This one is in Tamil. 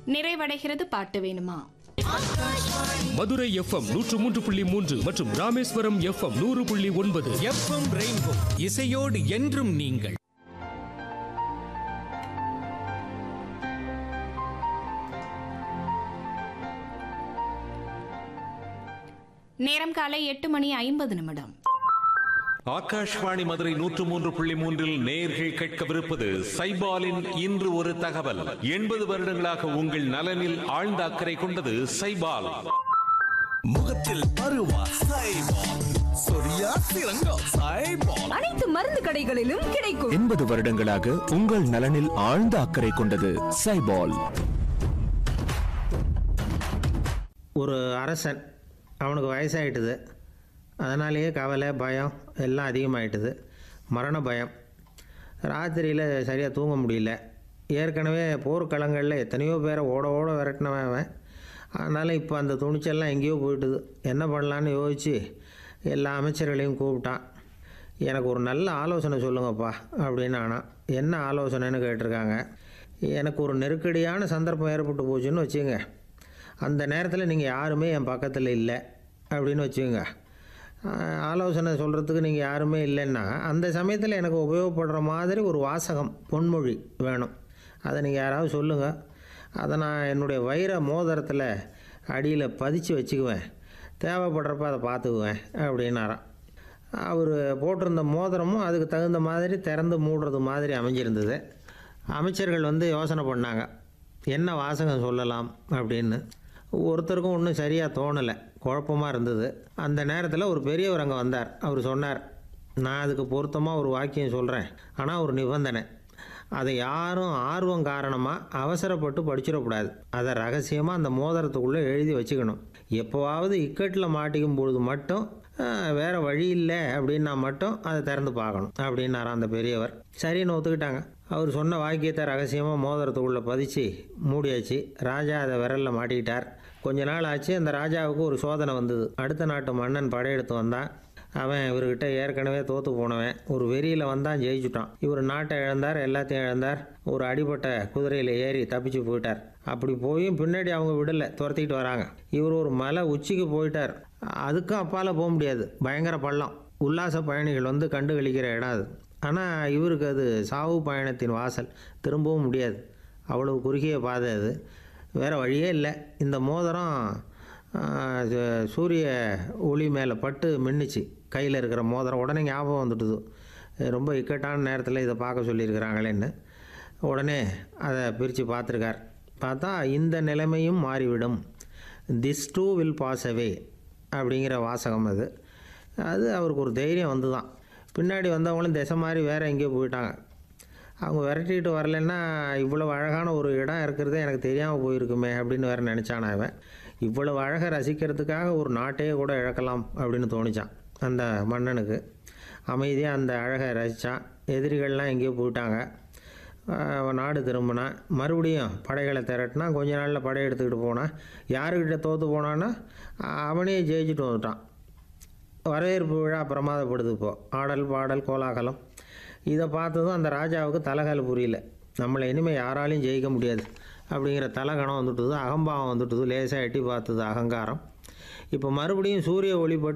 நிறைவடைகிறது பாட்டு வேணுமா மதுரை எஃப்எம் நூற்று மூன்று புள்ளி மூன்று மற்றும் ராமேஸ்வரம் எஃப்எம் நூறு புள்ளி ஒன்பது எஃப்எம் ரெயின்போ இசையோடு என்றும் நீங்கள் நேரம் காலை எட்டு மணி ஐம்பது நிமிடம் ஆகாஷ்வாணி மதுரை நூற்று மூன்று புள்ளி மூன்றில் நேர்கள் கேட்கவிருப்பது சைபாலின் இன்று ஒரு தகவல் எண்பது வருடங்களாக உங்கள் நலனில் ஆழ்ந்த அக்கறை கொண்டது சைபால் முகத்தில் பருவா சைபால் சொரியா சிறங்கம் சைபால் அனைத்து மருந்து கடைகளிலும் கிடைக்கும் எண்பது வருடங்களாக உங்கள் நலனில் ஆழ்ந்த அக்கறை கொண்டது சைபால் ஒரு அரசன் அவனுக்கு வயசாயிட்டுது அதனாலேயே கவலை பயம் எல்லாம் அதிகமாயிட்டுது மரண பயம் ராத்திரியில் சரியாக தூங்க முடியல ஏற்கனவே போர்க்களங்களில் எத்தனையோ பேரை ஓட ஓட விரட்டினவன் அவன் அதனால் இப்போ அந்த துணிச்சல்லாம் எங்கேயோ போயிட்டுது என்ன பண்ணலான்னு யோசித்து எல்லா அமைச்சர்களையும் கூப்பிட்டான் எனக்கு ஒரு நல்ல ஆலோசனை சொல்லுங்கப்பா அப்படின்னு ஆனா என்ன ஆலோசனைன்னு கேட்டிருக்காங்க எனக்கு ஒரு நெருக்கடியான சந்தர்ப்பம் ஏற்பட்டு போச்சுன்னு வச்சுங்க அந்த நேரத்தில் நீங்கள் யாருமே என் பக்கத்தில் இல்லை அப்படின்னு வச்சுக்கோங்க ஆஹ் ஆலோசனை சொல்கிறதுக்கு நீங்கள் யாருமே இல்லைன்னா அந்த சமயத்தில் எனக்கு உபயோகப்படுற மாதிரி ஒரு வாசகம் பொன்மொழி வேணும் அதை நீங்கள் யாராவது சொல்லுங்கள் அதை நான் என்னுடைய வைர மோதிரத்தில் அடியில் பதிச்சு வச்சுக்குவேன் தேவைப்படுறப்ப அதை பார்த்துக்குவேன் அப்படின்னாராம் அவர் போட்டிருந்த மோதிரமும் அதுக்கு தகுந்த மாதிரி திறந்து மூடுறது மாதிரி அமைஞ்சிருந்தது அமைச்சர்கள் வந்து யோசனை பண்ணாங்க என்ன வாசகம் சொல்லலாம் அப்படின்னு ஒருத்தருக்கும் ஒன்றும் சரியாக தோணலை குழப்பமாக இருந்தது அந்த நேரத்தில் ஒரு பெரியவர் அங்கே வந்தார் அவர் சொன்னார் நான் அதுக்கு பொருத்தமாக ஒரு வாக்கியம் சொல்கிறேன் ஆனால் ஒரு நிபந்தனை அதை யாரும் ஆர்வம் காரணமாக அவசரப்பட்டு படிச்சிடக்கூடாது அதை ரகசியமாக அந்த மோதிரத்துக்குள்ளே எழுதி வச்சுக்கணும் எப்போவாவது இக்கட்டில் மாட்டிக்கும் பொழுது மட்டும் ஆஹ், வேற வழி இல்லை அப்படின்னா மட்டும் அதை திறந்து பார்க்கணும் அப்படின்னாராம் அந்த பெரியவர் சரின்னு ஒத்துக்கிட்டாங்க அவர் சொன்ன வாக்கியத்தை ரகசியமாக மோதிரத்துக்குள்ளே பதிச்சு மூடியாச்சு ராஜா அதை விரலில் மாட்டிக்கிட்டார் கொஞ்ச நாள் ஆச்சு அந்த ராஜாவுக்கு ஒரு சோதனை வந்தது அடுத்த நாட்டு மன்னன் படையெடுத்து வந்தான் அவன் இவர்கிட்ட ஏற்கனவே தோத்து போனவன் ஒரு வெறியில் வந்தான் ஜெயிச்சுட்டான் இவர் நாட்டை இழந்தார் எல்லாத்தையும் இழந்தார் ஒரு அடிபட்ட குதிரையில் ஏறி தப்பிச்சு போயிட்டார் அப்படி போயும் பின்னாடி அவங்க விடலை துரத்திட்டு வராங்க இவர் ஒரு மலை உச்சிக்கு போயிட்டார் அதுக்கும் அப்பால் போக முடியாது பயங்கர பள்ளம் உல்லாச பயணிகள் வந்து கண்டு கழிக்கிற இடம் அது ஆனால் இவருக்கு அது சாவு பயணத்தின் வாசல் திரும்பவும் முடியாது அவ்வளவு குறுகிய பாதை அது வேறு வழியே இல்லை இந்த மோதிரம் ஆ, சு- சூரிய ஒளி மேலே பட்டு மின்னுச்சு கையில் இருக்கிற மோதிரம் உடனே ஞாபகம் வந்துட்டுது ரொம்ப இக்கட்டான நேரத்தில் இதை பார்க்க சொல்லியிருக்கிறாங்களேன்னு உடனே அதை பிரித்து பார்த்துருக்கார் பார்த்தா இந்த நிலைமையும் மாறிவிடும் this too will pass away அப்படிங்கிற வாசகம் அது அது அவருக்கு ஒரு தைரியம் வந்து தான் பின்னாடி வந்தவங்களும் திசை மாதிரி வேறு எங்கேயோ போயிட்டாங்க அவங்க விரட்டிட்டு வரலன்னா இவ்வளவு அழகான ஒரு இடம் இருக்கிறதே எனக்கு தெரியாமல் போயிருக்குமே அப்படின்னு வேற நினச்சான் அவன் இவ்வளவு அழகை ரசிக்கிறதுக்காக ஒரு நாட்டையே கூட இழக்கலாம் அப்படின்னு தோணிச்சான் அந்த மன்னனுக்கு அமைதியாக அந்த அழகை ரசித்தான் எதிரிகள்லாம் எங்கேயோ போயிட்டாங்க ஆஹ் நாடு திரும்பினான் மறுபடியும் படைகளை திரட்டினா கொஞ்ச நாளில் படை எடுத்துக்கிட்டு போனான் யாருக்கிட்ட தோற்று போனான்னா அவனே ஜெயிச்சுட்டு வந்துட்டான் வரவேற்பு விழா பிரமாதப்படுது இப்போ ஆடல் பாடல் கோலாகலம் இதை பார்த்ததும் அந்த ராஜாவுக்கு தலகால புரியல நம்மளை இனிமேல் யாராலையும் ஜெயிக்க முடியாது அப்படிங்கிற தலகணம் வந்துட்டுது அகம்பாவம் வந்துட்டுது லேசாக எட்டி பார்த்தது அகங்காரம் இப்போ மறுபடியும் சூரிய ஒளிப்பட்டு